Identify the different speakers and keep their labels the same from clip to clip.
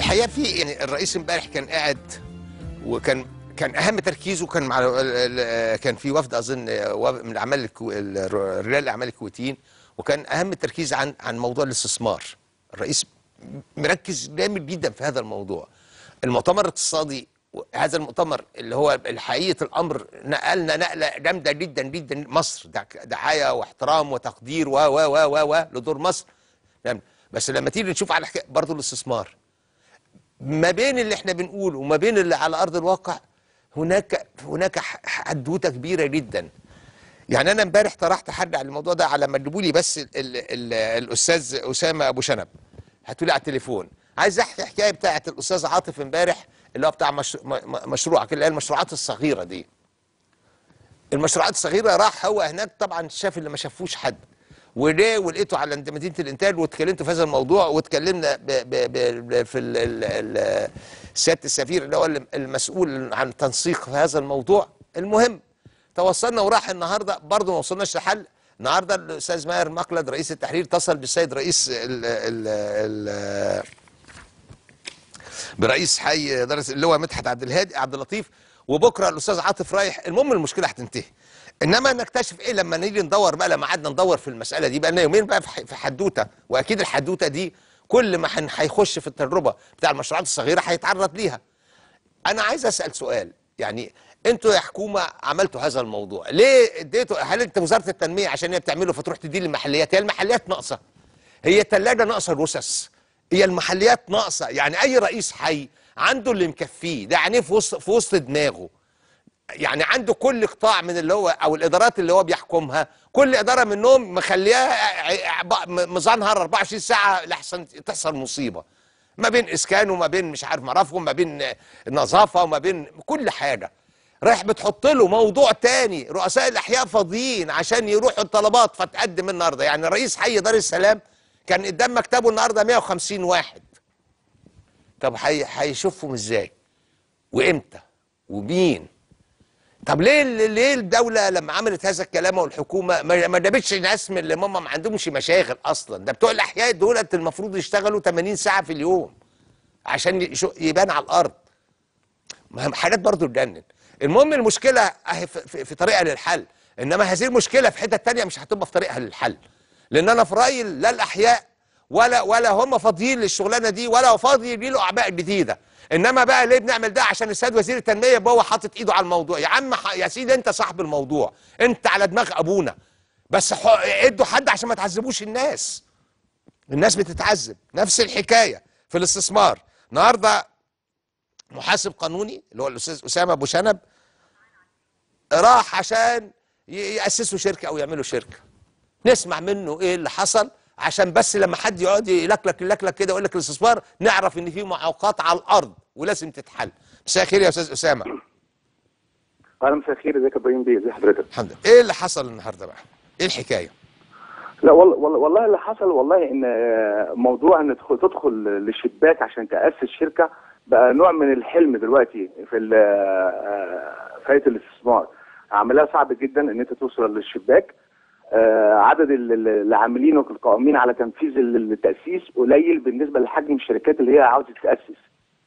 Speaker 1: الحقيقه في يعني الرئيس امبارح كان قاعد وكان كان اهم تركيزه كان مع ال- ال- كان في وفد اظن وفد من الاعمال الكو- ال- رجال الاعمال الكويتيين وكان اهم التركيز عن عن موضوع الاستثمار الرئيس مركز جامد جدا في هذا الموضوع المؤتمر الاقتصادي هذا المؤتمر اللي هو الحقيقه الامر نقلنا نقله جامده جدا جدا مصر دع- دعايه واحترام وتقدير و و و و و لدور مصر نعم. بس لما تيجي نشوف على حكاية برضه الاستثمار ما بين اللي احنا بنقوله وما بين اللي على ارض الواقع هناك هناك ح- حدوته كبيره جدا يعني انا امبارح طرحت حد على الموضوع ده على ما تجيبوا لي بس ال ال ال الاستاذ اسامه ابو شنب هاتوا لي على التليفون عايز احكي حكايه بتاعه الاستاذ عاطف امبارح اللي هو بتاع مش م- م- مشروع اللي هي المشروعات الصغيره دي المشروعات الصغيره راح هو هناك طبعا شاف اللي ما شافوش حد وليه ولقيته على عند مدينه الانتاج واتكلمت في هذا الموضوع واتكلمنا ب ب ب ب في ال ال ال سياده السفير اللي هو المسؤول عن تنسيق في هذا الموضوع المهم توصلنا وراح النهارده برضه ما وصلناش لحل النهارده الاستاذ ماهر مقلد رئيس التحرير اتصل بالسيد رئيس ال ال ال برئيس حي درس اللي هو مدحت عبد الهادي عبد اللطيف وبكره الاستاذ عاطف رايح المهم المشكله هتنتهي انما نكتشف ايه لما نيجي ندور بقى لما قعدنا ندور في المساله دي بقى لنا يومين بقى في ح- في حدوته واكيد الحدوته دي كل ما هن- هيخش في التجربه بتاع المشروعات الصغيره هيتعرض ليها انا عايز اسال سؤال يعني انتوا يا حكومه عملتوا هذا الموضوع ليه اديتوا هل انت وزاره التنميه عشان هي بتعمله فتروح تدي للمحليات هي المحليات ناقصه هي الثلاجه ناقصه الرصص هي المحليات ناقصه يعني اي رئيس حي عنده اللي مكفيه ده يعني في وسط في وسط دماغه يعني عنده كل قطاع من اللي هو او الادارات اللي هو بيحكمها كل اداره منهم مخليها مزنهر 24 ساعه لحسن تحصل مصيبه ما بين اسكان وما بين مش عارف مرافق وما بين نظافه وما بين كل حاجه رايح بتحط له موضوع تاني رؤساء الاحياء فاضيين عشان يروحوا الطلبات فتقدم النهارده يعني رئيس حي دار السلام كان قدام مكتبه النهارده 150 واحد طب هي- هيشوفهم ازاي وامتى ومين طب ليه ليه الدوله لما عملت هذا الكلام والحكومه ما ما جابتش ناس من اللي هم ما عندهمش مشاغل اصلا ده بتوع الاحياء دولت المفروض يشتغلوا 80 ساعه في اليوم عشان يشو- يبان على الارض ما هم حاجات برضو تجنن المهم المشكله اهي في, في, في طريقها للحل انما هذه المشكله في حته تانية مش هتبقى في طريقها للحل لان انا في رايي لا الاحياء ولا ولا هم فاضيين للشغلانه دي ولا فاضي يجيله اعباء جديده انما بقى ليه بنعمل ده عشان السيد وزير التنميه يبقى هو حاطط ايده على الموضوع يا عم ح- يا سيدي انت صاحب الموضوع انت على دماغ ابونا بس ح- ادوا حد عشان ما تعذبوش الناس الناس بتتعذب نفس الحكايه في الاستثمار النهارده محاسب قانوني اللي هو الاستاذ اسامه ابو شنب راح عشان ي- ياسسوا شركه او يعملوا شركه نسمع منه ايه اللي حصل عشان بس لما حد يقعد يلكلك يلكلك كده ويقول لك الاستثمار نعرف ان في معوقات على الارض ولازم تتحل مساء الخير يا استاذ اسامه
Speaker 2: اهلا مساء الخير ازيك يا ابراهيم بيه ازي حضرتك
Speaker 1: الحمد لله ايه اللي حصل النهارده بقى ايه الحكايه
Speaker 2: لا والله والله, والله اللي حصل والله ان آه، موضوع ان تدخل, تدخل للشباك عشان تاسس شركه بقى نوع من الحلم دلوقتي في ال- آه، فئه الاستثمار عملها صعب جدا ان انت توصل للشباك آه، عدد ال- ال- العاملين والقائمين على تنفيذ ال- التاسيس قليل بالنسبه لحجم الشركات اللي هي عاوزه تاسس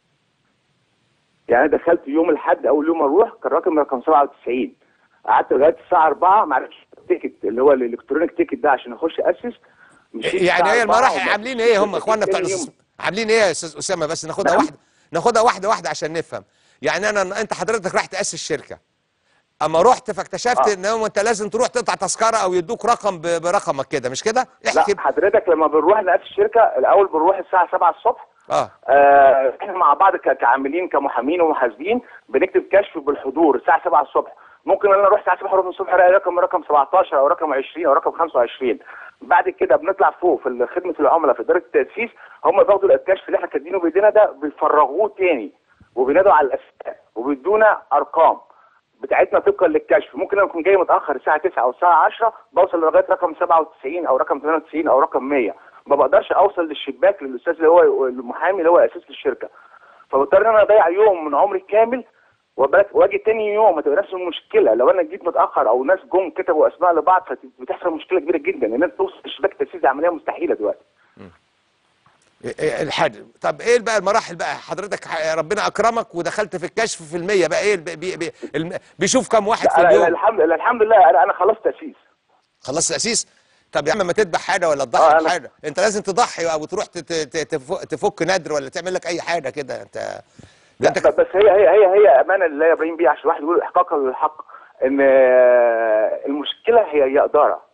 Speaker 2: يعني أنا دخلت يوم الاحد اول يوم اروح كان رقم رقم 97 قعدت لغايه الساعه 4 ما عرفتش التيكت اللي هو الالكترونيك تيكت ده عشان اخش اسس مشيت
Speaker 1: يعني
Speaker 2: الساعة
Speaker 1: هي
Speaker 2: 4
Speaker 1: المراحل
Speaker 2: وما-
Speaker 1: عاملين ايه هم اخواننا بتوع
Speaker 2: تاني يوم.
Speaker 1: الاستثمار عاملين ايه يا استاذ اسامه بس ناخدها
Speaker 2: نعم.
Speaker 1: واحده ناخدها واحده واحده عشان نفهم يعني انا انت حضرتك راح تاسس شركه اما رحت فاكتشفت
Speaker 2: آه.
Speaker 1: ان هو انت لازم تروح تقطع تذكره او يدوك رقم ب- برقمك كده مش كده احكي
Speaker 2: لا حضرتك لما بنروح نقابل الشركه الاول بنروح الساعه 7 الصبح
Speaker 1: اه
Speaker 2: آه، احنا مع بعض ك- كعاملين كمحامين ومحاسبين بنكتب كشف بالحضور الساعه 7 الصبح ممكن انا اروح الساعه 7 وربع الصبح الاقي رقم رقم 17 او رقم 20 او رقم 25 بعد كده بنطلع فوق في خدمه العملاء في اداره التاسيس هم بياخدوا الكشف اللي احنا كاتبينه بايدينا ده بيفرغوه تاني وبينادوا على الاسماء وبيدونا ارقام بتاعتنا طبقا للكشف ممكن انا اكون جاي متاخر الساعه 9 او الساعه 10 بوصل لغايه رقم 97 او رقم 98 او رقم 100 ما بقدرش اوصل للشباك للاستاذ اللي هو المحامي اللي هو اساس الشركه فبضطر ان انا اضيع يوم من عمري كامل وبالك- واجي تاني يوم هتبقى نفس المشكله لو انا جيت متاخر او ناس جم كتبوا اسماء لبعض فبتحصل مشكله كبيره جدا ان انت توصل للشباك التاسيس دي عمليه مستحيله دلوقتي
Speaker 1: الحد طب ايه بقى المراحل بقى حضرتك ح- ربنا اكرمك ودخلت في الكشف في المية بقى ايه الب- بي بي الم- بيشوف كم واحد في
Speaker 2: لا،
Speaker 1: اليوم
Speaker 2: الحمد لله الحمد لله انا انا خلصت تاسيس
Speaker 1: خلصت تأسيس طب يا عم ما تذبح حاجه ولا تضحي
Speaker 2: آه، أنا-
Speaker 1: بحاجه انت لازم تضحي او تروح تت- تت- تف- تفك ندر ولا تعمل لك اي حاجه كده انت ده
Speaker 2: لا
Speaker 1: انت
Speaker 2: بس هي هي هي هي امانه لله يا ابراهيم بيه عشان الواحد يقول احقاقا للحق ان آه، المشكله هي هي اداره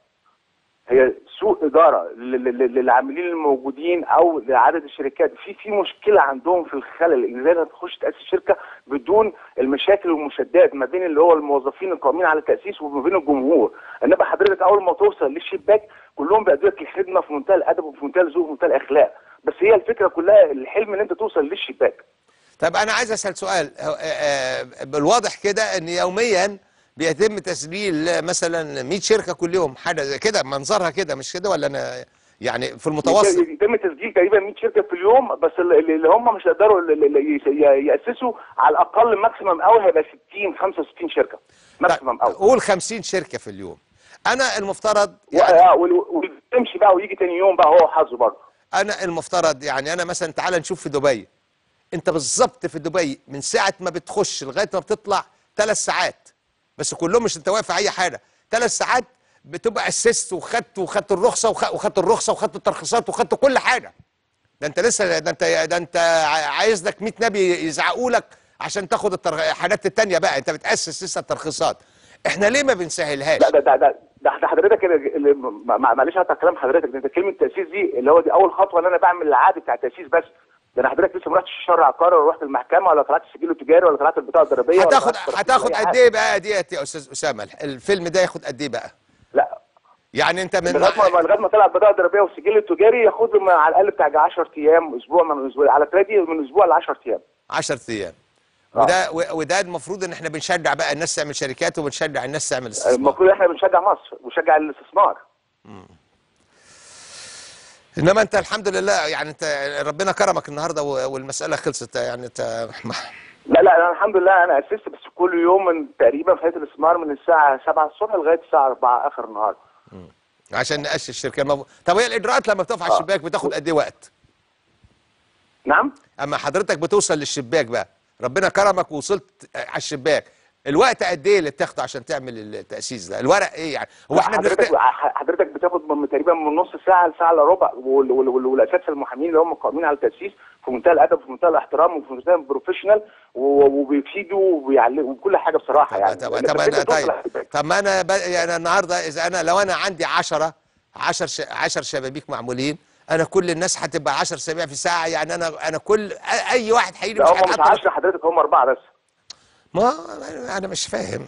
Speaker 2: هي سوء اداره لل- لل- للعاملين الموجودين او لعدد الشركات في في مشكله عندهم في الخلل ان ازاي تخش تاسس شركه بدون المشاكل والمشادات ما بين اللي هو الموظفين القائمين على التاسيس وما بين الجمهور انما حضرتك اول ما توصل للشباك كلهم بيأدوا لك الخدمه في منتهى الادب وفي منتهى الذوق وفي منتهى الاخلاق بس هي الفكره كلها الحلم ان انت توصل للشباك
Speaker 1: طب انا عايز اسال سؤال هو- آه، آه، بالواضح كده ان يوميا بيتم تسجيل آه، مثلا 100 شركه كل يوم حاجه زي كده منظرها كده مش كده ولا انا يعني في المتوسط
Speaker 2: يتم تسجيل تقريبا 100 شركه في اليوم بس اللي اللي هم مش هيقدروا اللي- اللي يس- ياسسوا على الاقل ماكسيمم قوي هيبقى 60 65 شركه ماكسيمم قوي
Speaker 1: قول 50 شركه في اليوم انا المفترض يعني
Speaker 2: وتمشي بقى ويجي تاني يوم بقى هو حظه برضه
Speaker 1: انا المفترض يعني انا مثلا تعال نشوف في دبي انت بالظبط في دبي من ساعه ما بتخش لغايه ما بتطلع ثلاث ساعات بس كلهم مش انت واقف في اي حاجه ثلاث ساعات بتبقى اسست وخدت وخدت الرخصه وخ- وخدت الرخصه وخدت الترخيصات وخدت كل حاجه ده انت لسه ده انت ده انت ع- عايز لك 100 نبي يزعقوا لك عشان تاخد التر- الحاجات التانيه بقى انت بتاسس لسه الترخيصات احنا ليه ما بنسهلهاش
Speaker 2: لا ده ده ده ده ده حضرتك اللي- اللي- مع- مع- معلش هقطع كلام حضرتك ده انت كلمه تاسيس دي اللي هو دي اول خطوه ان انا بعمل العقد بتاع التاسيس بس ده انا حضرتك لسه ما رحتش الشهر عقاري ولا رحت المحكمه ولا طلعت السجل التجاري ولا طلعت البطاقه الضريبيه ولا
Speaker 1: هتاخد
Speaker 2: طلعت
Speaker 1: هتاخد
Speaker 2: أي
Speaker 1: قد
Speaker 2: حاجة.
Speaker 1: ايه بقى ديت يا استاذ اسامه الفيلم ده ياخد قد ايه بقى
Speaker 2: لا
Speaker 1: يعني انت من
Speaker 2: لغايه ما لغايه ما طلع البطاقه الضريبيه والسجل التجاري ياخد له من- على الاقل بتاع 10 ايام اسبوع من اسبوع على ترادي من اسبوع ل 10 ايام
Speaker 1: 10 ايام
Speaker 2: آه.
Speaker 1: وده و- وده المفروض ان احنا بنشجع بقى الناس تعمل شركات وبنشجع الناس تعمل استثمار
Speaker 2: المفروض احنا بنشجع مصر ونشجع الاستثمار
Speaker 1: انما انت الحمد لله يعني انت ربنا كرمك النهارده و- والمساله خلصت يعني انت
Speaker 2: لا لا انا الحمد لله انا اسست بس كل يوم من تقريبا في هيئه الاستثمار من الساعه 7 الصبح لغايه الساعه 4 اخر النهار
Speaker 1: عشان نأسس الشركه المف... طب هي الاجراءات لما بتقف على
Speaker 2: آه.
Speaker 1: الشباك بتاخد قد ايه وقت
Speaker 2: نعم
Speaker 1: اما حضرتك بتوصل للشباك بقى ربنا كرمك ووصلت على الشباك الوقت قد ايه اللي بتاخده عشان تعمل التاسيس ده الورق ايه يعني هو احنا
Speaker 2: حضرتك
Speaker 1: بنخت...
Speaker 2: حضرتك بتاخد من تقريبا من نص ساعه لساعه الا ربع وال- وال- وال- والاساتذه المحامين اللي هم قائمين على التاسيس في منتهى الادب وفي منتهى الاحترام وفي منتهى البروفيشنال و- وبيفيدوا وبيعلموا وكل حاجه بصراحه يعني
Speaker 1: طب
Speaker 2: لأن
Speaker 1: طب
Speaker 2: بس
Speaker 1: انا
Speaker 2: أنت توصل
Speaker 1: طيب
Speaker 2: لحضرتك.
Speaker 1: طب ما انا ب... يعني النهارده اذا انا لو انا عندي 10 10 ش... 10 شبابيك معمولين انا كل الناس هتبقى 10 اسابيع في ساعه يعني انا انا كل أ- اي واحد هيجي
Speaker 2: لا
Speaker 1: مش
Speaker 2: هم مش
Speaker 1: هيتحط
Speaker 2: 10 حضرتك هم اربعه بس
Speaker 1: ما انا مش فاهم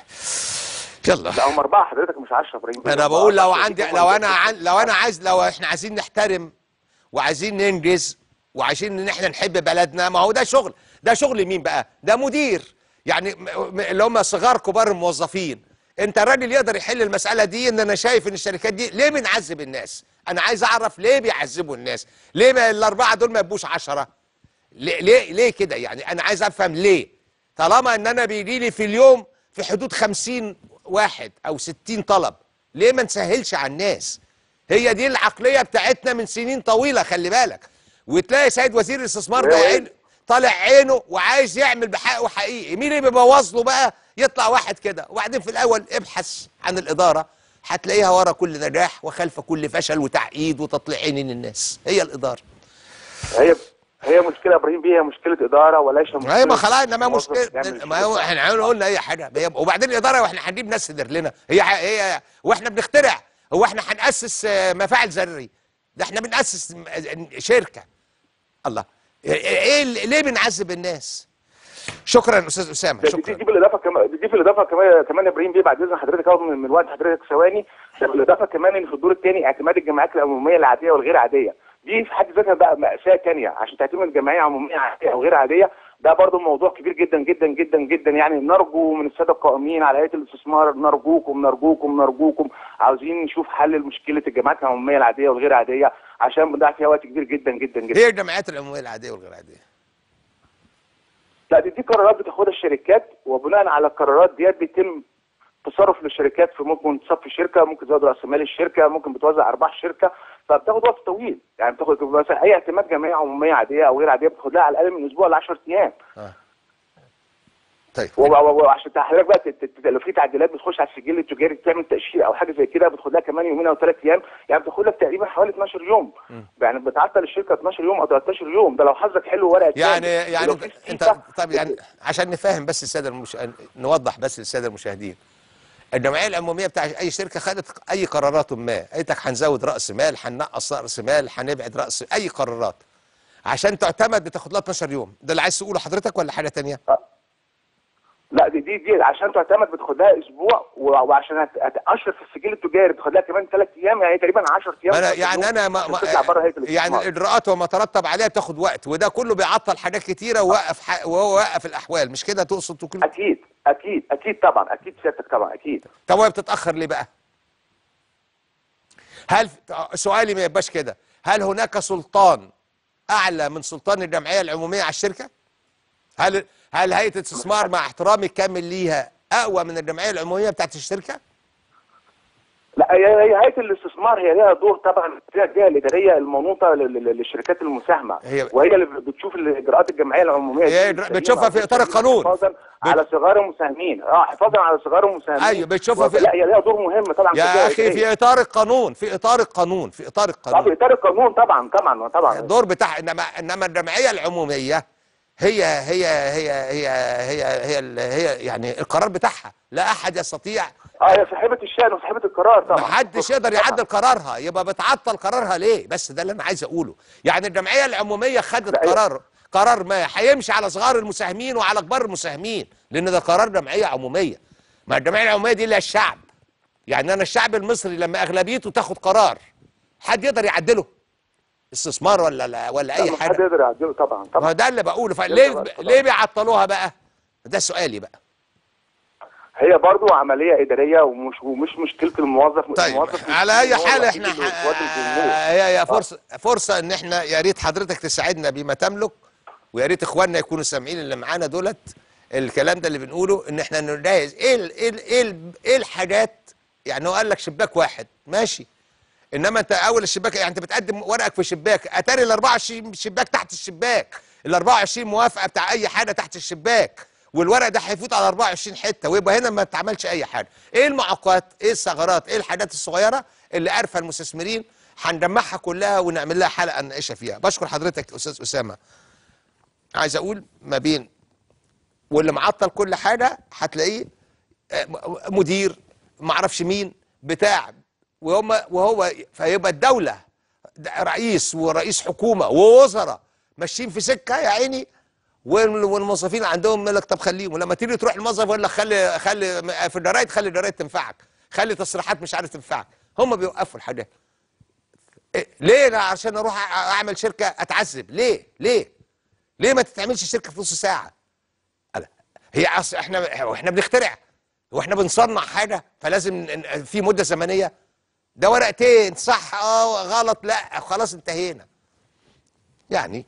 Speaker 1: يلا
Speaker 2: لا هم اربعه حضرتك مش 10 ابراهيم
Speaker 1: انا بقول لو عندي لو انا عن لو انا عايز لو احنا عايزين نحترم وعايزين ننجز وعايزين ان احنا نحب بلدنا ما هو ده شغل ده شغل مين بقى ده مدير يعني م- م- اللي هم صغار كبار الموظفين انت راجل يقدر يحل المساله دي ان انا شايف ان الشركات دي ليه بنعذب الناس انا عايز اعرف ليه بيعذبوا الناس ليه ما الاربعه دول ما يبقوش عشرة ليه ليه, ليه كده يعني انا عايز افهم ليه طالما ان انا بيجي لي في اليوم في حدود خمسين واحد او ستين طلب ليه ما نسهلش على الناس هي دي العقليه بتاعتنا من سنين طويله خلي بالك وتلاقي سيد وزير الاستثمار ده
Speaker 2: أيوة.
Speaker 1: عين طالع عينه وعايز يعمل بحقه حقيقي مين اللي بيبوظ له بقى يطلع واحد كده وبعدين في الاول ابحث عن الاداره هتلاقيها ورا كل نجاح وخلف كل فشل وتعقيد وتطليع عينين الناس هي الاداره
Speaker 2: هي هي مشكله يا ابراهيم بيه هي مشكله اداره وليس مشكله
Speaker 1: ايوه ما خلاص انما
Speaker 2: موظف
Speaker 1: مشكله
Speaker 2: يعمل
Speaker 1: ما هو احنا عملنا قلنا اي حاجه هي- وبعدين الاداره واحنا هنجيب ناس تدير لنا هي هي واحنا بنخترع هو احنا هناسس آه، مفاعل ذري ده احنا بناسس م- شركه الله ايه اللي- ليه بنعذب الناس شكرا استاذ اسامه
Speaker 2: ده دي,
Speaker 1: شكرا
Speaker 2: دي بالاضافه كمان دي بالاضافه كمان كمان يا ابراهيم بيه بعد اذن حضرتك اخد من, من وقت حضرتك ثواني ده بالاضافه كمان ان في الدور الثاني اعتماد الجمعيات العموميه العاديه والغير عاديه دي في حد ذاتها بقى ماساه ثانيه عشان تعتمد جمعيه عموميه عاديه او غير عاديه ده برضه موضوع كبير جدا جدا جدا جدا يعني نرجو من الساده القائمين على هيئه الاستثمار نرجوكم نرجوكم نرجوكم عاوزين نشوف حل لمشكله الجمعيات العموميه العاديه والغير عاديه عشان بنضيع فيها وقت كبير جدا جدا جدا
Speaker 1: هي الجمعيات العموميه العاديه والغير عاديه
Speaker 2: لا دي, دي قرارات بتاخدها الشركات وبناء على القرارات ديت بيتم تصرف للشركات في ممكن تصفي شركه ممكن تزود راس مال الشركه ممكن بتوزع ارباح شركه فبتاخد وقت طويل يعني بتاخد مثلا اي اعتماد جمعيه عموميه عاديه او غير عاديه بتاخد لها على الاقل من اسبوع ل 10 ايام
Speaker 1: طيب
Speaker 2: و- و- وعشان حضرتك بقى تت- تت- لو في تعديلات بتخش على السجل التجاري تعمل تاشيره او حاجه زي كده بتاخد لها كمان يومين او ثلاث ايام يعني بتاخد لك تقريبا حوالي 12 يوم يعني بتعطل الشركه 12 يوم او 13 يوم ده لو حظك حلو ورقه
Speaker 1: يعني
Speaker 2: تاني.
Speaker 1: يعني
Speaker 2: ولو
Speaker 1: انت,
Speaker 2: في
Speaker 1: انت
Speaker 2: استيفا-
Speaker 1: طب يعني عشان نفهم بس الساده المش... نوضح بس للساده المشاهدين الجمعيه العموميه بتاع اي شركه خدت اي قرارات ما قالت لك هنزود راس مال هننقص راس مال هنبعد راس اي قرارات عشان تعتمد بتاخد لها 12 يوم ده اللي عايز تقوله حضرتك ولا حاجه تانية
Speaker 2: لا دي دي, دي عشان تعتمد بتاخد لها اسبوع و- وعشان هت- هتقشر في السجل التجاري بتاخد لها كمان ثلاث ايام يعني تقريبا 10 ايام
Speaker 1: ما انا
Speaker 2: 12
Speaker 1: يعني
Speaker 2: يوم
Speaker 1: انا ما
Speaker 2: عشان
Speaker 1: ما
Speaker 2: تطلع بره هيئه
Speaker 1: يعني
Speaker 2: الاستثمار.
Speaker 1: الاجراءات وما ترتب عليها بتاخد وقت وده كله بيعطل حاجات كتيره ووقف ح... وهو وقف الاحوال مش كده تقصد تقول
Speaker 2: اكيد اكيد اكيد طبعا اكيد سيادتك طبعا اكيد
Speaker 1: طب وهي بتتاخر ليه بقى هل سؤالي ما يبقاش كده هل هناك سلطان اعلى من سلطان الجمعيه العموميه على الشركه هل هل هيئه الاستثمار مع احترامي الكامل ليها اقوى من الجمعيه العموميه بتاعت الشركه
Speaker 2: لا هي هي هيئه الاستثمار هي لها دور طبعا فيها الجهه الاداريه المنوطه لل- لل- للشركات المساهمه
Speaker 1: هي-
Speaker 2: وهي اللي بتشوف الاجراءات الجمعيه العموميه
Speaker 1: هي
Speaker 2: دي
Speaker 1: إجراء- بتشوفها في إطار
Speaker 2: سليمة
Speaker 1: القانون.
Speaker 2: حفاظا
Speaker 1: بت-
Speaker 2: على صغار المساهمين اه حفاظا على صغار المساهمين
Speaker 1: أيوة، بتشوفها في-
Speaker 2: لا هي لها دور مهم طبعا كجهة
Speaker 1: يا اخي
Speaker 2: إدارية.
Speaker 1: في اطار القانون في اطار القانون في اطار
Speaker 2: طب
Speaker 1: القانون
Speaker 2: اطار القانون طبعا طبعا طبعا
Speaker 1: الدور بتاع انما انما الجمعيه العموميه هي هي هي هي هي هي, ال- هي يعني القرار بتاعها لا احد يستطيع
Speaker 2: اه هي صاحبه الشأن وصاحبه القرار طبعا
Speaker 1: ما حدش يقدر
Speaker 2: طبعاً.
Speaker 1: يعدل قرارها يبقى بتعطل قرارها ليه بس ده اللي انا عايز اقوله يعني الجمعيه العموميه خدت
Speaker 2: لا، هي-
Speaker 1: قرار قرار ما هيمشي على صغار المساهمين وعلى كبار المساهمين لان ده قرار جمعيه عموميه ما الجمعيه العموميه دي اللي هي الشعب يعني انا الشعب المصري لما اغلبيته تاخد قرار حد يقدر يعدله استثمار ولا لا ولا اي
Speaker 2: لا، ما
Speaker 1: حاجه
Speaker 2: حد يقدر يعدله طبعا
Speaker 1: ما
Speaker 2: طبعا
Speaker 1: ده اللي بقوله فليه
Speaker 2: طبعاً.
Speaker 1: ليه بيعطلوها بقى ده سؤالي بقى
Speaker 2: هي برضو عمليه اداريه ومش ومش مشكله الموظف
Speaker 1: طيب
Speaker 2: الموظف
Speaker 1: على اي
Speaker 2: هو
Speaker 1: حال
Speaker 2: الوحيد
Speaker 1: احنا
Speaker 2: اللي
Speaker 1: ح-
Speaker 2: بيواجه الجمهور.
Speaker 1: هي هي فرصه فرصه ان احنا يا ريت حضرتك تساعدنا بما تملك ويا ريت اخواننا يكونوا سامعين اللي معانا دولت الكلام ده اللي بنقوله ان احنا نجهز ايه ال ايه ال ايه, ال ايه الحاجات يعني هو قال لك شباك واحد ماشي انما انت اول الشباك يعني انت بتقدم ورقك في شباك اتاري ال 24 شباك تحت الشباك ال 24 موافقه بتاع اي حاجه تحت الشباك والورق ده هيفوت على 24 حته ويبقى هنا ما اتعملش اي حاجه ايه المعوقات ايه الثغرات ايه الحاجات الصغيره اللي عارفه المستثمرين هنجمعها كلها ونعمل لها حلقه نناقشها فيها بشكر حضرتك استاذ اسامه عايز اقول ما بين واللي معطل كل حاجه هتلاقيه آه، م- مدير ما اعرفش مين بتاع وهم وهو فيبقى الدوله ده رئيس ورئيس حكومه ووزراء ماشيين في سكه يا عيني وال- والموظفين عندهم يقول لك طب خليهم ولما تيجي تروح الموظف يقول لك خلي خلي م- في الجرايد خلي الجرايد تنفعك خلي تصريحات مش عارف تنفعك هم بيوقفوا الحاجات إيه، ليه انا عشان اروح أع- اعمل شركه اتعذب ليه ليه ليه ما تتعملش شركه في نص ساعه ألا، هي أصل احنا واحنا بنخترع واحنا بنصنع حاجه فلازم ن- في مده زمنيه ده ورقتين صح اه غلط لا خلاص انتهينا يعني